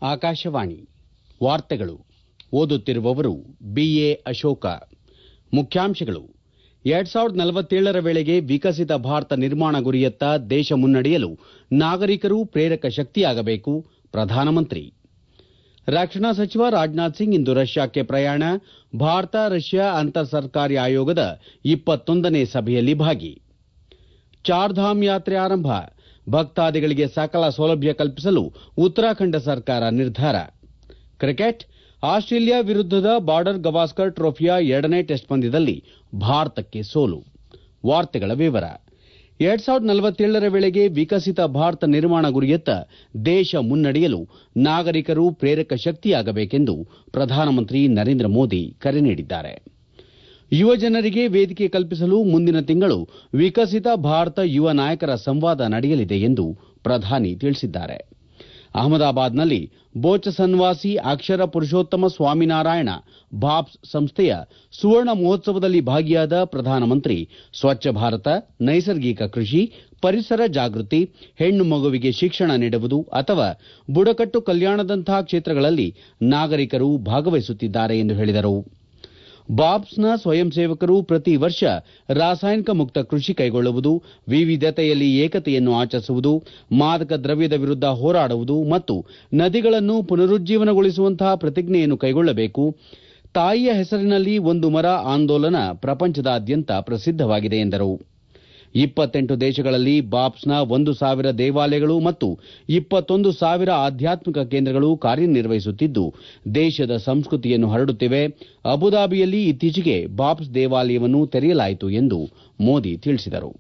ಆಕಾಶವಾಣಿ ವಾರ್ತೆಗಳು ಓದುತ್ತಿರುವವರು ಬಿಎ ಅಶೋಕ ಮುಖ್ಯಾಂಶಗಳು ಎರಡ್ ಸಾವಿರದ ನಲವತ್ತೇಳರ ವೇಳೆಗೆ ವಿಕಸಿತ ಭಾರತ ನಿರ್ಮಾಣ ಗುರಿಯತ್ತ ದೇಶ ಮುನ್ನಡೆಯಲು ನಾಗರಿಕರು ಪ್ರೇರಕ ಶಕ್ತಿಯಾಗಬೇಕು ಪ್ರಧಾನಮಂತ್ರಿ ರಕ್ಷಣಾ ಸಚಿವ ರಾಜನಾಥ್ ಸಿಂಗ್ ಇಂದು ರಷ್ಯಾಕ್ಕೆ ಪ್ರಯಾಣ ಭಾರತ ರಷ್ಯಾ ಅಂತರ್ ಸರ್ಕಾರಿ ಆಯೋಗದ ಇಪ್ಪತ್ತೊಂದನೇ ಸಭೆಯಲ್ಲಿ ಭಾಗಿ ಚಾರ್ಧಾಮ್ ಯಾತ್ರೆ ಆರಂಭ ಭಕ್ತಾದಿಗಳಿಗೆ ಸಕಲ ಸೌಲಭ್ಯ ಕಲ್ಪಿಸಲು ಉತ್ತರಾಖಂಡ ಸರ್ಕಾರ ನಿರ್ಧಾರ ಕ್ರಿಕೆಟ್ ಆಸ್ಟ್ರೇಲಿಯಾ ವಿರುದ್ದದ ಬಾರ್ಡರ್ ಗವಾಸ್ಕರ್ ಟ್ರೋಫಿಯ ಎರಡನೇ ಟೆಸ್ಟ್ ಪಂದ್ಯದಲ್ಲಿ ಭಾರತಕ್ಕೆ ಸೋಲು ವಾರ್ತೆಗಳ ವಿವರ ಎರಡ್ ಸಾವಿರದ ನಲವತ್ತೇಳರ ವೇಳೆಗೆ ವಿಕಸಿತ ಭಾರತ ನಿರ್ಮಾಣ ಗುರಿಯತ್ತ ದೇಶ ಮುನ್ನಡೆಯಲು ನಾಗರಿಕರು ಪ್ರೇರಕ ಶಕ್ತಿಯಾಗಬೇಕೆಂದು ಪ್ರಧಾನಮಂತ್ರಿ ನರೇಂದ್ರ ಮೋದಿ ಕರೆ ನೀಡಿದ್ದಾರೆ ಯುವ ಜನರಿಗೆ ವೇದಿಕೆ ಕಲ್ಪಿಸಲು ಮುಂದಿನ ತಿಂಗಳು ವಿಕಸಿತ ಭಾರತ ಯುವ ನಾಯಕರ ಸಂವಾದ ನಡೆಯಲಿದೆ ಎಂದು ಪ್ರಧಾನಿ ತಿಳಿಸಿದ್ದಾರೆ ಅಹಮದಾಬಾದ್ನಲ್ಲಿ ಬೋಚಸನ್ವಾಸಿ ಅಕ್ಷರ ಪುರುಷೋತ್ತಮ ಸ್ವಾಮಿನಾರಾಯಣ ಬಾಪ್ಸ್ ಸಂಸ್ಥೆಯ ಸುವರ್ಣ ಮಹೋತ್ಸವದಲ್ಲಿ ಭಾಗಿಯಾದ ಪ್ರಧಾನಮಂತ್ರಿ ಸ್ವಚ್ಛ ಭಾರತ ನೈಸರ್ಗಿಕ ಕೃಷಿ ಪರಿಸರ ಜಾಗೃತಿ ಹೆಣ್ಣು ಮಗುವಿಗೆ ಶಿಕ್ಷಣ ನೀಡುವುದು ಅಥವಾ ಬುಡಕಟ್ಟು ಕಲ್ಯಾಣದಂತಹ ಕ್ಷೇತ್ರಗಳಲ್ಲಿ ನಾಗರಿಕರು ಭಾಗವಹಿಸುತ್ತಿದ್ದಾರೆ ಎಂದು ಹೇಳಿದರು ಬಾಪ್ಸ್ನ ಸ್ವಯಂ ಸೇವಕರು ಪ್ರತಿ ವರ್ಷ ರಾಸಾಯನಿಕ ಮುಕ್ತ ಕೃಷಿ ಕೈಗೊಳ್ಳುವುದು ವಿವಿಧತೆಯಲ್ಲಿ ಏಕತೆಯನ್ನು ಆಚರಿಸುವುದು ಮಾದಕ ದ್ರವ್ಯದ ವಿರುದ್ದ ಹೋರಾಡುವುದು ಮತ್ತು ನದಿಗಳನ್ನು ಪುನರುಜ್ಜೀವನಗೊಳಿಸುವಂತಹ ಪ್ರತಿಜ್ಞೆಯನ್ನು ಕೈಗೊಳ್ಳಬೇಕು ತಾಯಿಯ ಹೆಸರಿನಲ್ಲಿ ಒಂದು ಮರ ಆಂದೋಲನ ಪ್ರಪಂಚದಾದ್ಯಂತ ಪ್ರಸಿದ್ದವಾಗಿದೆ ಎಂದರು ಇಪ್ಪತ್ತೆಂಟು ದೇಶಗಳಲ್ಲಿ ಬಾಪ್ಸ್ನ ಒಂದು ಸಾವಿರ ದೇವಾಲಯಗಳು ಮತ್ತು ಇಪ್ಪತ್ತೊಂದು ಸಾವಿರ ಆಧ್ಯಾತ್ಮಿಕ ಕೇಂದ್ರಗಳು ಕಾರ್ಯನಿರ್ವಹಿಸುತ್ತಿದ್ದು ದೇಶದ ಸಂಸ್ಕೃತಿಯನ್ನು ಹರಡುತ್ತಿವೆ ಅಬುದಾಬಿಯಲ್ಲಿ ಇತ್ತೀಚೆಗೆ ಬಾಪ್ಸ್ ದೇವಾಲಯವನ್ನು ತೆರೆಯಲಾಯಿತು ಎಂದು ಮೋದಿ ತಿಳಿಸಿದರು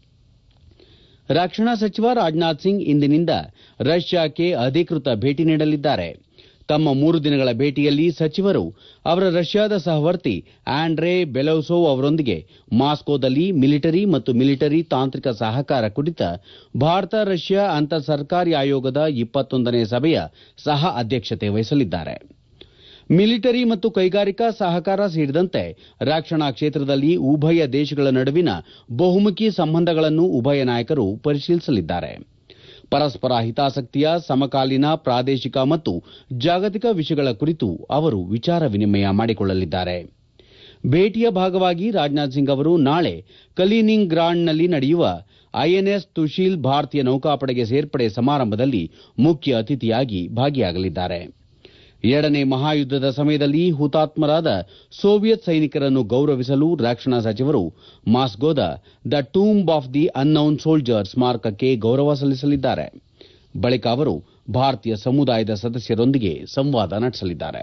ರಕ್ಷಣಾ ಸಚಿವ ರಾಜನಾಥ್ ಸಿಂಗ್ ಇಂದಿನಿಂದ ರಷ್ಯಾಕ್ಕೆ ಅಧಿಕೃತ ಭೇಟಿ ನೀಡಲಿದ್ದಾರೆ ತಮ್ಮ ಮೂರು ದಿನಗಳ ಭೇಟಿಯಲ್ಲಿ ಸಚಿವರು ಅವರ ರಷ್ಯಾದ ಸಹವರ್ತಿ ಆಂಡ್ರೇ ಬೆಲೌಸೋವ್ ಅವರೊಂದಿಗೆ ಮಾಸ್ಕೋದಲ್ಲಿ ಮಿಲಿಟರಿ ಮತ್ತು ಮಿಲಿಟರಿ ತಾಂತ್ರಿಕ ಸಹಕಾರ ಕುರಿತ ಭಾರತ ರಷ್ಯಾ ಅಂತರ್ ಸರ್ಕಾರಿ ಆಯೋಗದ ಇಪ್ಪತ್ತೊಂದನೇ ಸಭೆಯ ಸಹ ಅಧ್ಯಕ್ಷತೆ ವಹಿಸಲಿದ್ದಾರೆ ಮಿಲಿಟರಿ ಮತ್ತು ಕೈಗಾರಿಕಾ ಸಹಕಾರ ಸೇರಿದಂತೆ ರಕ್ಷಣಾ ಕ್ಷೇತ್ರದಲ್ಲಿ ಉಭಯ ದೇಶಗಳ ನಡುವಿನ ಬಹುಮುಖಿ ಸಂಬಂಧಗಳನ್ನು ಉಭಯ ನಾಯಕರು ಪರಿಶೀಲಿಸಲಿದ್ದಾರೆ ಪರಸ್ಪರ ಹಿತಾಸಕ್ತಿಯ ಸಮಕಾಲೀನ ಪ್ರಾದೇಶಿಕ ಮತ್ತು ಜಾಗತಿಕ ವಿಷಯಗಳ ಕುರಿತು ಅವರು ವಿಚಾರ ವಿನಿಮಯ ಮಾಡಿಕೊಳ್ಳಲಿದ್ದಾರೆ ಭೇಟಿಯ ಭಾಗವಾಗಿ ರಾಜನಾಥ್ ಸಿಂಗ್ ಅವರು ನಾಳೆ ಕಲೀನಿಂಗ್ ಗ್ರಾಂಡ್ನಲ್ಲಿ ನಡೆಯುವ ಐಎನ್ಎಸ್ ತುಶೀಲ್ ಭಾರತೀಯ ನೌಕಾಪಡೆಗೆ ಸೇರ್ಪಡೆ ಸಮಾರಂಭದಲ್ಲಿ ಮುಖ್ಯ ಅತಿಥಿಯಾಗಿ ಭಾಗಿಯಾಗಲಿದ್ದಾರೆ ಎರಡನೇ ಮಹಾಯುದ್ದದ ಸಮಯದಲ್ಲಿ ಹುತಾತ್ಮರಾದ ಸೋವಿಯತ್ ಸೈನಿಕರನ್ನು ಗೌರವಿಸಲು ರಕ್ಷಣಾ ಸಚಿವರು ಮಾಸ್ಕೋದ the tomb of the unknown soldier ಸ್ಮಾರಕಕ್ಕೆ ಗೌರವ ಸಲ್ಲಿಸಲಿದ್ದಾರೆ ಬಳಿಕ ಅವರು ಭಾರತೀಯ ಸಮುದಾಯದ ಸದಸ್ಯರೊಂದಿಗೆ ಸಂವಾದ ನಡೆಸಲಿದ್ದಾರೆ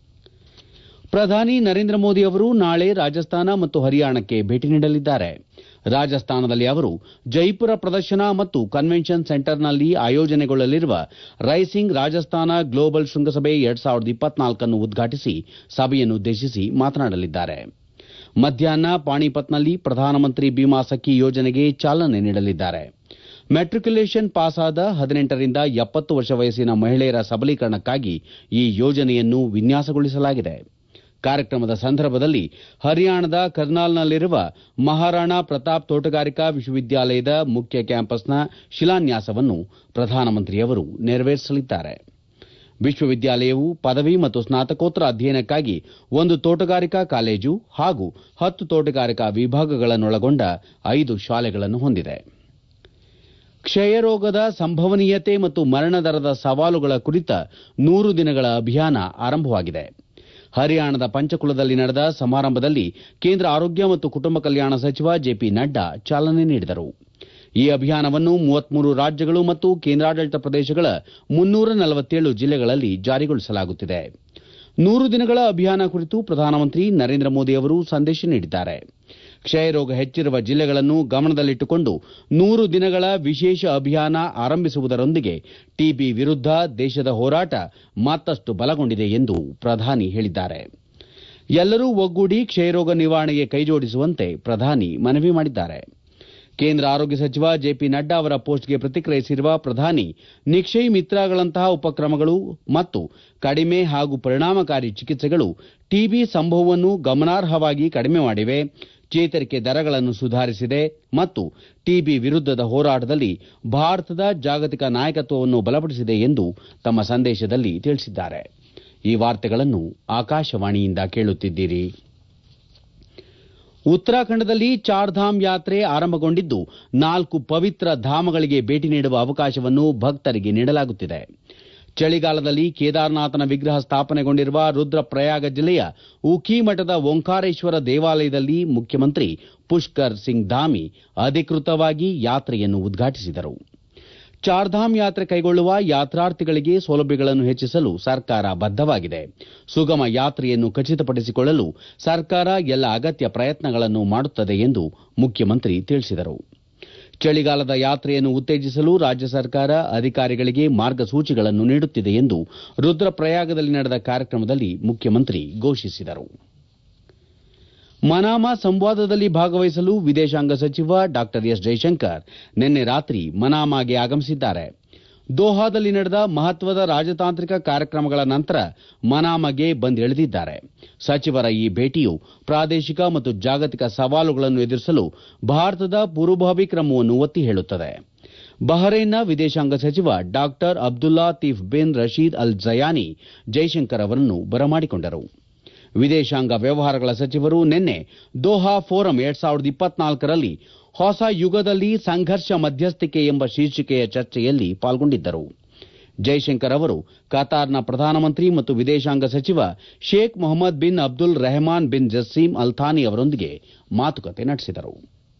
ಪ್ರಧಾನಿ ನರೇಂದ್ರ ಮೋದಿ ಅವರು ನಾಳೆ ರಾಜಸ್ಥಾನ ಮತ್ತು ಹರಿಯಾಣಕ್ಕೆ ಭೇಟಿ ನೀಡಲಿದ್ದಾರೆ ರಾಜಸ್ಥಾನದಲ್ಲಿ ಅವರು ಜೈಪುರ ಪ್ರದರ್ಶನ ಮತ್ತು ಕನ್ವೆನ್ಷನ್ ಸೆಂಟರ್ನಲ್ಲಿ ಆಯೋಜನೆಗೊಳ್ಳಲಿರುವ ರೈಸಿಂಗ್ ರಾಜಸ್ಥಾನ ಗ್ಲೋಬಲ್ ಶೃಂಗಸಭೆ ಎರಡ್ ಸಾವಿರದ ಇಪ್ಪತ್ನಾಲ್ಕನ್ನು ಉದ್ಘಾಟಿಸಿ ಸಭೆಯನ್ನುದ್ದೇಶಿಸಿ ಮಾತನಾಡಲಿದ್ದಾರೆ ಮಧ್ಯಾಹ್ನ ಪಾಣಿಪತ್ನಲ್ಲಿ ಪ್ರಧಾನಮಂತ್ರಿ ಬಿಮಾ ಸಖಿ ಯೋಜನೆಗೆ ಚಾಲನೆ ನೀಡಲಿದ್ದಾರೆ ಮೆಟ್ರಿಕ್ಯುಲೇಷನ್ ಪಾಸಾದ ಹದಿನೆಂಟರಿಂದ ಎಪ್ಪತ್ತು ವರ್ಷ ವಯಸ್ಸಿನ ಮಹಿಳೆಯರ ಸಬಲೀಕರಣಕ್ಕಾಗಿ ಈ ಯೋಜನೆಯನ್ನು ವಿನ್ಯಾಸಗೊಳಿಸಲಾಗಿದೆ ಕಾರ್ಯಕ್ರಮದ ಸಂದರ್ಭದಲ್ಲಿ ಹರಿಯಾಣದ ಕರ್ನಾಲ್ನಲ್ಲಿರುವ ಮಹಾರಾಣಾ ಪ್ರತಾಪ್ ತೋಟಗಾರಿಕಾ ವಿಶ್ವವಿದ್ಯಾಲಯದ ಮುಖ್ಯ ಕ್ಯಾಂಪಸ್ನ ಶಿಲಾನ್ಯಾಸವನ್ನು ಪ್ರಧಾನಮಂತ್ರಿಯವರು ನೆರವೇರಿಸಲಿದ್ದಾರೆ ವಿಶ್ವವಿದ್ಯಾಲಯವು ಪದವಿ ಮತ್ತು ಸ್ನಾತಕೋತ್ತರ ಅಧ್ಯಯನಕ್ಕಾಗಿ ಒಂದು ತೋಟಗಾರಿಕಾ ಕಾಲೇಜು ಹಾಗೂ ಹತ್ತು ತೋಟಗಾರಿಕಾ ವಿಭಾಗಗಳನ್ನೊಳಗೊಂಡ ಐದು ಶಾಲೆಗಳನ್ನು ಹೊಂದಿದೆ ಕ್ಷಯರೋಗದ ಸಂಭವನೀಯತೆ ಮತ್ತು ಮರಣ ದರದ ಸವಾಲುಗಳ ಕುರಿತ ನೂರು ದಿನಗಳ ಅಭಿಯಾನ ಆರಂಭವಾಗಿದೆ ಹರಿಯಾಣದ ಪಂಚಕುಲದಲ್ಲಿ ನಡೆದ ಸಮಾರಂಭದಲ್ಲಿ ಕೇಂದ್ರ ಆರೋಗ್ಯ ಮತ್ತು ಕುಟುಂಬ ಕಲ್ಯಾಣ ಸಚಿವ ಜೆಪಿ ನಡ್ಡಾ ಚಾಲನೆ ನೀಡಿದರು ಈ ಅಭಿಯಾನವನ್ನು ಮೂವತ್ಮೂರು ರಾಜ್ಯಗಳು ಮತ್ತು ಕೇಂದ್ರಾಡಳಿತ ಪ್ರದೇಶಗಳ ಮುನ್ನೂರ ನಲವತ್ತೇಳು ಜಿಲ್ಲೆಗಳಲ್ಲಿ ಜಾರಿಗೊಳಿಸಲಾಗುತ್ತಿದೆ ನೂರು ದಿನಗಳ ಅಭಿಯಾನ ಕುರಿತು ಪ್ರಧಾನಮಂತ್ರಿ ನರೇಂದ್ರ ಮೋದಿ ಅವರು ಸಂದೇಶ ನೀಡಿದ್ದಾರೆ ಕ್ಷಯರೋಗ ಹೆಚ್ಚಿರುವ ಜಿಲ್ಲೆಗಳನ್ನು ಗಮನದಲ್ಲಿಟ್ಟುಕೊಂಡು ನೂರು ದಿನಗಳ ವಿಶೇಷ ಅಭಿಯಾನ ಆರಂಭಿಸುವುದರೊಂದಿಗೆ ಟಿಬಿ ವಿರುದ್ದ ದೇಶದ ಹೋರಾಟ ಮತ್ತಷ್ಟು ಬಲಗೊಂಡಿದೆ ಎಂದು ಪ್ರಧಾನಿ ಹೇಳಿದ್ದಾರೆ ಎಲ್ಲರೂ ಒಗ್ಗೂಡಿ ಕ್ಷಯರೋಗ ನಿವಾರಣೆಗೆ ಕೈಜೋಡಿಸುವಂತೆ ಪ್ರಧಾನಿ ಮನವಿ ಮಾಡಿದ್ದಾರೆ ಕೇಂದ್ರ ಆರೋಗ್ಯ ಸಚಿವ ಜೆಪಿ ನಡ್ಡಾ ಅವರ ಪೋಸ್ಟ್ಗೆ ಪ್ರತಿಕ್ರಿಯಿಸಿರುವ ಪ್ರಧಾನಿ ನಿಕ್ಷಯ್ ಮಿತ್ರಗಳಂತಹ ಉಪಕ್ರಮಗಳು ಮತ್ತು ಕಡಿಮೆ ಹಾಗೂ ಪರಿಣಾಮಕಾರಿ ಚಿಕಿತ್ಸೆಗಳು ಟಿಬಿ ಸಂಭವವನ್ನು ಗಮನಾರ್ಹವಾಗಿ ಕಡಿಮೆ ಮಾಡಿವೆ ಚೇತರಿಕೆ ದರಗಳನ್ನು ಸುಧಾರಿಸಿದೆ ಮತ್ತು ಟಿಬಿ ವಿರುದ್ದದ ಹೋರಾಟದಲ್ಲಿ ಭಾರತದ ಜಾಗತಿಕ ನಾಯಕತ್ವವನ್ನು ಬಲಪಡಿಸಿದೆ ಎಂದು ತಮ್ಮ ಸಂದೇಶದಲ್ಲಿ ತಿಳಿಸಿದ್ದಾರೆ ಈ ವಾರ್ತೆಗಳನ್ನು ಆಕಾಶವಾಣಿಯಿಂದ ಕೇಳುತ್ತಿದ್ದೀರಿ ಉತ್ತರಾಖಂಡದಲ್ಲಿ ಚಾರ್ಧಾಮ್ ಯಾತ್ರೆ ಆರಂಭಗೊಂಡಿದ್ದು ನಾಲ್ಕು ಪವಿತ್ರ ಧಾಮಗಳಿಗೆ ಭೇಟಿ ನೀಡುವ ಅವಕಾಶವನ್ನು ಭಕ್ತರಿಗೆ ನೀಡಲಾಗುತ್ತಿದೆ ಚಳಿಗಾಲದಲ್ಲಿ ಕೇದಾರನಾಥನ ವಿಗ್ರಹ ಸ್ಥಾಪನೆಗೊಂಡಿರುವ ರುದ್ರಪ್ರಯಾಗ ಜಿಲ್ಲೆಯ ಉಖಿ ಮಠದ ಓಂಕಾರೇಶ್ವರ ದೇವಾಲಯದಲ್ಲಿ ಮುಖ್ಯಮಂತ್ರಿ ಪುಷ್ಕರ್ ಸಿಂಗ್ ಧಾಮಿ ಅಧಿಕೃತವಾಗಿ ಯಾತ್ರೆಯನ್ನು ಉದ್ಘಾಟಿಸಿದರು ಚಾರ್ಧಾಮ್ ಯಾತ್ರೆ ಕೈಗೊಳ್ಳುವ ಯಾತ್ರಾರ್ಥಿಗಳಿಗೆ ಸೌಲಭ್ಯಗಳನ್ನು ಹೆಚ್ಚಿಸಲು ಸರ್ಕಾರ ಬದ್ದವಾಗಿದೆ ಸುಗಮ ಯಾತ್ರೆಯನ್ನು ಖಚಿತಪಡಿಸಿಕೊಳ್ಳಲು ಸರ್ಕಾರ ಎಲ್ಲ ಅಗತ್ಯ ಪ್ರಯತ್ನಗಳನ್ನು ಮಾಡುತ್ತದೆ ಎಂದು ಮುಖ್ಯಮಂತ್ರಿ ತಿಳಿಸಿದರು ಚಳಿಗಾಲದ ಯಾತ್ರೆಯನ್ನು ಉತ್ತೇಜಿಸಲು ರಾಜ್ಯ ಸರ್ಕಾರ ಅಧಿಕಾರಿಗಳಿಗೆ ಮಾರ್ಗಸೂಚಿಗಳನ್ನು ನೀಡುತ್ತಿದೆ ಎಂದು ರುದ್ರಪ್ರಯಾಗದಲ್ಲಿ ನಡೆದ ಕಾರ್ಯಕ್ರಮದಲ್ಲಿ ಮುಖ್ಯಮಂತ್ರಿ ಘೋಷಿಸಿದರು ಮನಾಮಾ ಸಂವಾದದಲ್ಲಿ ಭಾಗವಹಿಸಲು ವಿದೇಶಾಂಗ ಸಚಿವ ಡಾ ಎಸ್ ಜೈಶಂಕರ್ ನಿನ್ನೆ ರಾತ್ರಿ ಮನಾಮಾಗೆ ಆಗಮಿಸಿದ್ದಾರೆ ದೋಹಾದಲ್ಲಿ ನಡೆದ ಮಹತ್ವದ ರಾಜತಾಂತ್ರಿಕ ಕಾರ್ಯಕ್ರಮಗಳ ನಂತರ ಮನಾಮಾಗೆ ಬಂದಿಳಿದಿದ್ದಾರೆ ಸಚಿವರ ಈ ಭೇಟಿಯು ಪ್ರಾದೇಶಿಕ ಮತ್ತು ಜಾಗತಿಕ ಸವಾಲುಗಳನ್ನು ಎದುರಿಸಲು ಭಾರತದ ಪೂರ್ವಭಾವಿ ಕ್ರಮವನ್ನು ಒತ್ತಿ ಹೇಳುತ್ತದೆ ಬಹರೈನ್ನ ವಿದೇಶಾಂಗ ಸಚಿವ ಡಾ ಅಬ್ದುಲ್ಲಾ ತೀಫ್ ಬಿನ್ ರಶೀದ್ ಅಲ್ ಜಯಾನಿ ಜೈಶಂಕರ್ ಅವರನ್ನು ಬರಮಾಡಿಕೊಂಡರು ವಿದೇಶಾಂಗ ವ್ಯವಹಾರಗಳ ಸಚಿವರು ನಿನ್ನೆ ದೋಹಾ ಫೋರಂ ಎರಡ್ ಸಾವಿರದ ಇಪ್ಪತ್ನಾಲ್ಕರಲ್ಲಿ ಹೊಸ ಯುಗದಲ್ಲಿ ಸಂಘರ್ಷ ಮಧ್ಯಸ್ಥಿಕೆ ಎಂಬ ಶೀರ್ಷಿಕೆಯ ಚರ್ಚೆಯಲ್ಲಿ ಪಾಲ್ಗೊಂಡಿದ್ದರು ಜೈಶಂಕರ್ ಅವರು ಕತಾರ್ನ ಪ್ರಧಾನಮಂತ್ರಿ ಮತ್ತು ವಿದೇಶಾಂಗ ಸಚಿವ Sheikh Mohammed bin Abdul Rahman bin Jassim Al Thani ಅವರೊಂದಿಗೆ ಮಾತುಕತೆ ನಡೆಸಿದರು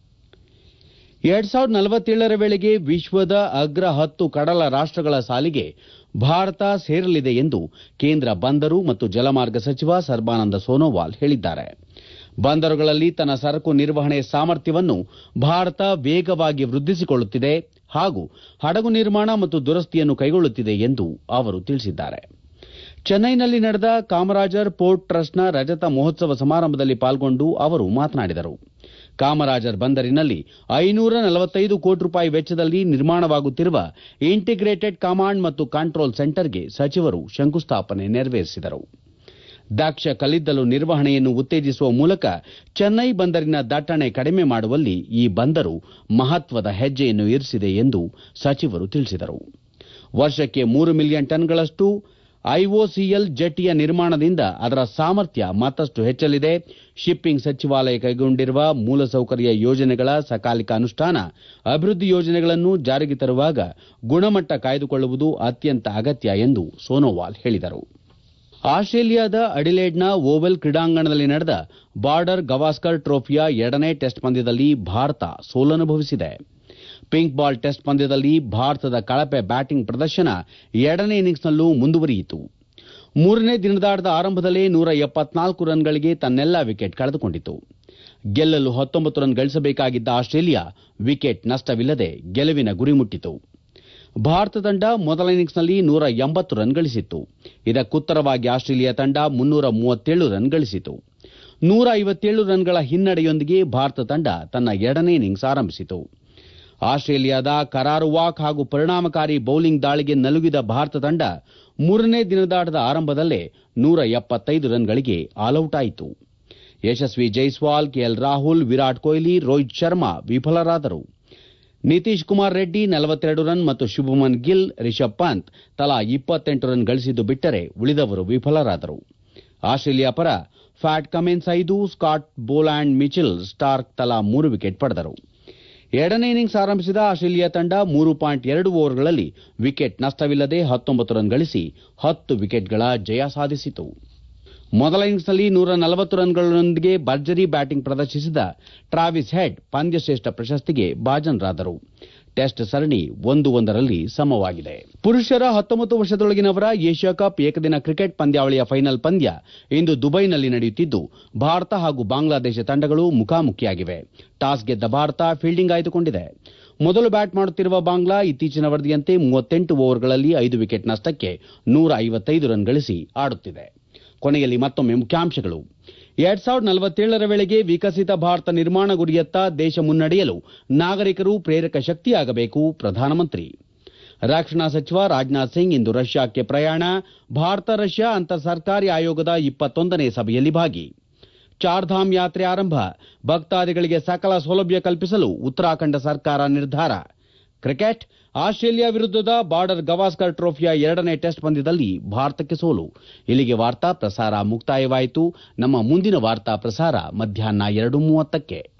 ಎರಡ್ ಸಾವಿರದ ನಲವತ್ತೇಳರ ವೇಳೆಗೆ ವಿಶ್ವದ ಅಗ್ರ ಹತ್ತು ಕಡಲ ರಾಷ್ಟಗಳ ಸಾಲಿಗೆ ಭಾರತ ಸೇರಲಿದೆ ಎಂದು ಕೇಂದ್ರ ಬಂದರು ಮತ್ತು ಜಲಮಾರ್ಗ ಸಚಿವ ಸರ್ಬಾನಂದ ಸೋನೋವಾಲ್ ಹೇಳಿದ್ದಾರೆ ಬಂದರುಗಳಲ್ಲಿ ತನ್ನ ಸರಕು ನಿರ್ವಹಣೆ ಸಾಮರ್ಥ್ಯವನ್ನು ಭಾರತ ವೇಗವಾಗಿ ವೃದ್ಧಿಸಿಕೊಳ್ಳುತ್ತಿದೆ ಹಾಗೂ ಹಡಗು ನಿರ್ಮಾಣ ಮತ್ತು ದುರಸ್ತಿಯನ್ನು ಕೈಗೊಳ್ಳುತ್ತಿದೆ ಎಂದು ಅವರು ತಿಳಿಸಿದ್ದಾರೆ ಚೆನ್ನೈನಲ್ಲಿ ನಡೆದ ಕಾಮರಾಜರ್ ಪೋರ್ಟ್ ಟ್ರಸ್ಟ್ನ ರಜತ ಮಹೋತ್ಸವ ಸಮಾರಂಭದಲ್ಲಿ ಪಾಲ್ಗೊಂಡು ಅವರು ಮಾತನಾಡಿದರು ಕಾಮರಾಜರ್ ಬಂದರಿನಲ್ಲಿ ಐನೂರ ನಲವತ್ತೈದು ಕೋಟಿ ರೂಪಾಯಿ ವೆಚ್ಚದಲ್ಲಿ ನಿರ್ಮಾಣವಾಗುತ್ತಿರುವ ಇಂಟಿಗ್ರೇಟೆಡ್ ಕಮಾಂಡ್ ಮತ್ತು ಕಂಟ್ರೋಲ್ ಸೆಂಟರ್ಗೆ ಸಚಿವರು ಶಂಕುಸ್ಥಾಪನೆ ನೆರವೇರಿಸಿದರು ದಕ್ಷ ಕಲ್ಲಿದ್ದಲು ನಿರ್ವಹಣೆಯನ್ನು ಉತ್ತೇಜಿಸುವ ಮೂಲಕ ಚೆನ್ನೈ ಬಂದರಿನ ದಟ್ಟಣೆ ಕಡಿಮೆ ಮಾಡುವಲ್ಲಿ ಈ ಬಂದರು ಮಹತ್ವದ ಹೆಜ್ಜೆಯನ್ನು ಇರಿಸಿದೆ ಎಂದು ಸಚಿವರು ತಿಳಿಸಿದರು ವರ್ಷಕ್ಕೆ ಮೂರು ಮಿಲಿಯನ್ ಟನ್ಗಳಷ್ಟು ಐಒಸಿಎಲ್ ಜೆಟ್ಟಿಯ ನಿರ್ಮಾಣದಿಂದ ಅದರ ಸಾಮರ್ಥ್ಯ ಮತ್ತಷ್ಟು ಹೆಚ್ಚಲಿದೆ ಶಿಪ್ಪಿಂಗ್ ಸಚಿವಾಲಯ ಕೈಗೊಂಡಿರುವ ಮೂಲಸೌಕರ್ಯ ಯೋಜನೆಗಳ ಸಕಾಲಿಕ ಅನುಷ್ಠಾನ ಅಭಿವೃದ್ಧಿ ಯೋಜನೆಗಳನ್ನು ಜಾರಿಗೆ ತರುವಾಗ ಗುಣಮಟ್ಟ ಕಾಯ್ದುಕೊಳ್ಳುವುದು ಅತ್ಯಂತ ಅಗತ್ಯ ಎಂದು ಸೋನೋವಾಲ್ ಹೇಳಿದರು ಆಸ್ಟ್ರೇಲಿಯಾದ ಅಡಿಲೇಡ್ನ ಓವೆಲ್ ಕ್ರೀಡಾಂಗಣದಲ್ಲಿ ನಡೆದ ಬಾರ್ಡರ್ ಗವಾಸ್ಕರ್ ಟ್ರೋಫಿಯ ಎರಡನೇ ಟೆಸ್ಟ್ ಪಂದ್ಯದಲ್ಲಿ ಭಾರತ ಸೋಲನುಭವಿಸಿದೆ ಪಿಂಕ್ ಬಾಲ್ ಟೆಸ್ಟ್ ಪಂದ್ಯದಲ್ಲಿ ಭಾರತದ ಕಳಪೆ ಬ್ಯಾಟಿಂಗ್ ಪ್ರದರ್ಶನ ಎರಡನೇ ಇನ್ನಿಂಗ್ಸ್ನಲ್ಲೂ ಮುಂದುವರಿಯಿತು ಮೂರನೇ ದಿನದಾಟದ ಆರಂಭದಲ್ಲೇ ನೂರ ಎಪ್ಪತ್ನಾಲ್ಕು ರನ್ಗಳಿಗೆ ತನ್ನೆಲ್ಲ ವಿಕೆಟ್ ಕಳೆದುಕೊಂಡಿತು ಗೆಲ್ಲಲು ಹತ್ತೊಂಬತ್ತು ರನ್ ಗಳಿಸಬೇಕಾಗಿದ್ದ ಆಸ್ಟ್ರೇಲಿಯಾ ವಿಕೆಟ್ ನಷ್ಟವಿಲ್ಲದೆ ಗೆಲುವಿನ ಗುರಿ ಮುಟ್ಟಿತು ಭಾರತ ತಂಡ ಮೊದಲ ಇನ್ನಿಂಗ್ಸ್ನಲ್ಲಿ ನೂರ ಎಂಬತ್ತು ರನ್ ಗಳಿಸಿತ್ತು ಇದಕ್ಕುತ್ತರವಾಗಿ ಆಸ್ಟ್ರೇಲಿಯಾ ತಂಡ ಮುನ್ನೂರ ಮೂವತ್ತೇಳು ರನ್ ಗಳಿಸಿತು ನೂರ ಐವತ್ತೇಳು ರನ್ಗಳ ಹಿನ್ನಡೆಯೊಂದಿಗೆ ಭಾರತ ತಂಡ ತನ್ನ ಎರಡನೇ ಇನ್ನಿಂಗ್ಸ್ ಆರಂಭಿಸಿತು ಆಸ್ಟ್ರೇಲಿಯಾದ ಕರಾರುವಾಕ್ ಹಾಗೂ ಪರಿಣಾಮಕಾರಿ ಬೌಲಿಂಗ್ ದಾಳಿಗೆ ನಲುಗಿದ ಭಾರತ ತಂಡ ಮೂರನೇ ದಿನದಾಟದ ಆರಂಭದಲ್ಲೇ ನೂರ ಎಪ್ಪತ್ತೈದು ರನ್ಗಳಿಗೆ ಆಲ್ಔಟ್ ಆಯಿತು ಯಶಸ್ವಿ ಜೈಸ್ವಾಲ್ ಕೆಎಲ್ ರಾಹುಲ್ ವಿರಾಟ್ ಕೊಹ್ಲಿ ರೋಹಿತ್ ಶರ್ಮಾ ವಿಫಲರಾದರು ನಿತೀಶ್ ಕುಮಾರ್ ರೆಡ್ಡಿ ನಲವತ್ತೆರಡು ರನ್ ಮತ್ತು ಶುಭಮನ್ ಗಿಲ್ ರಿಷಬ್ ಪಂತ್ ತಲಾ ಇಪ್ಪತ್ತೆಂಟು ರನ್ ಗಳಿಸಿದ್ದು ಬಿಟ್ಟರೆ ಉಳಿದವರು ವಿಫಲರಾದರು ಆಸ್ಟ್ರೇಲಿಯಾ ಪರ ಫ್ಯಾಟ್ ಕಮೆನ್ಸ್ ಐದು ಸ್ಕಾಟ್ ಬೋಲ್ಯಾಂಡ್ ಮಿಚಿಲ್ ಸ್ಟಾರ್ಕ್ ತಲಾ ಮೂರು ವಿಕೆಟ್ ಪಡೆದರು ಎರಡನೇ ಇನ್ನಿಂಗ್ಸ್ ಆರಂಭಿಸಿದ ಆಸ್ಟ್ರೇಲಿಯಾ ತಂಡ ಮೂರು ಪಾಯಿಂಟ್ ಎರಡು ಓವರ್ಗಳಲ್ಲಿ ವಿಕೆಟ್ ನಷ್ಟವಿಲ್ಲದೆ ಹತ್ತೊಂಬತ್ತು ರನ್ ಗಳಿಸಿ ಹತ್ತು ವಿಕೆಟ್ಗಳ ಜಯ ಸಾಧಿಸಿತು ಮೊದಲ ಇನ್ನಿಂಗ್ಸ್ನಲ್ಲಿ ನೂರ ನಲವತ್ತು ರನ್ಗಳೊಂದಿಗೆ ಭರ್ಜರಿ ಬ್ಯಾಟಿಂಗ್ ಪ್ರದರ್ಶಿಸಿದ ಟ್ರಾವಿಸ್ ಹೆಡ್ ಪಂದ್ಯಶ್ರೇಷ್ಠ ಪ್ರಶಸ್ತಿಗೆ ಭಾಜನರಾದರು ಟೆಸ್ಟ್ ಸರಣಿ ಒಂದು ಒಂದರಲ್ಲಿ ಸಮವಾಗಿದೆ ಪುರುಷರ ಹತ್ತೊಂಬತ್ತು ವರ್ಷದೊಳಗಿನವರ ಏಷ್ಯಾ ಕಪ್ ಏಕದಿನ ಕ್ರಿಕೆಟ್ ಪಂದ್ಯಾವಳಿಯ ಫೈನಲ್ ಪಂದ್ಯ ಇಂದು ದುಬೈನಲ್ಲಿ ನಡೆಯುತ್ತಿದ್ದು ಭಾರತ ಹಾಗೂ ಬಾಂಗ್ಲಾದೇಶ ತಂಡಗಳು ಮುಖಾಮುಖಿಯಾಗಿವೆ ಟಾಸ್ ಗೆದ್ದ ಭಾರತ ಫೀಲ್ಡಿಂಗ್ ಆಯ್ದುಕೊಂಡಿದೆ ಮೊದಲು ಬ್ಯಾಟ್ ಮಾಡುತ್ತಿರುವ ಬಾಂಗ್ಲಾ ಇತ್ತೀಚಿನ ವರದಿಯಂತೆ ಮೂವತ್ತೆಂಟು ಓವರ್ಗಳಲ್ಲಿ ಐದು ವಿಕೆಟ್ ನಷ್ಟಕ್ಕೆ ನೂರ ಐವತ್ತೈದು ರನ್ ಗಳಿಸಿ ಆಡುತ್ತಿದೆ ಕೊನೆಯಲ್ಲಿ ಮತ್ತೊಮ್ಮೆ ಮುಖ್ಯಾಂಶಗಳು ಎರಡ್ ಸಾವಿರದ ನಲವತ್ತೇಳರ ವೇಳೆಗೆ ವಿಕಸಿತ ಭಾರತ ನಿರ್ಮಾಣ ಗುರಿಯತ್ತ ದೇಶ ಮುನ್ನಡೆಯಲು ನಾಗರಿಕರು ಪ್ರೇರಕ ಶಕ್ತಿಯಾಗಬೇಕು ಪ್ರಧಾನಮಂತ್ರಿ ರಕ್ಷಣಾ ಸಚಿವ ರಾಜನಾಥ್ ಸಿಂಗ್ ಇಂದು ರಷ್ಯಾಕ್ಕೆ ಪ್ರಯಾಣ ಭಾರತ ರಷ್ಯಾ ಅಂತರ್ ಸರ್ಕಾರಿ ಆಯೋಗದ ಇಪ್ಪತ್ತೊಂದನೇ ಸಭೆಯಲ್ಲಿ ಭಾಗಿ ಚಾರ್ಧಾಮ್ ಯಾತ್ರೆ ಆರಂಭ ಭಕ್ತಾದಿಗಳಿಗೆ ಸಕಲ ಸೌಲಭ್ಯ ಕಲ್ಪಿಸಲು ಉತ್ತರಾಖಂಡ ಸರ್ಕಾರ ನಿರ್ಧಾರ ಕ್ರಿಕೆಟ್ ಆಸ್ಟ್ರೇಲಿಯಾ ವಿರುದ್ಧದ ಬಾರ್ಡರ್ ಗವಾಸ್ಕರ್ ಟ್ರೋಫಿಯ ಎರಡನೇ ಟೆಸ್ಟ್ ಪಂದ್ಯದಲ್ಲಿ ಭಾರತಕ್ಕೆ ಸೋಲು ಇಲ್ಲಿಗೆ ವಾರ್ತಾ ಪ್ರಸಾರ ಮುಕ್ತಾಯವಾಯಿತು ನಮ್ಮ ಮುಂದಿನ ವಾರ್ತಾ ಪ್ರಸಾರ ಮಧ್ಯಾಹ್ನ ಎರಡು ಮೂವತ್ತಕ್ಕೆ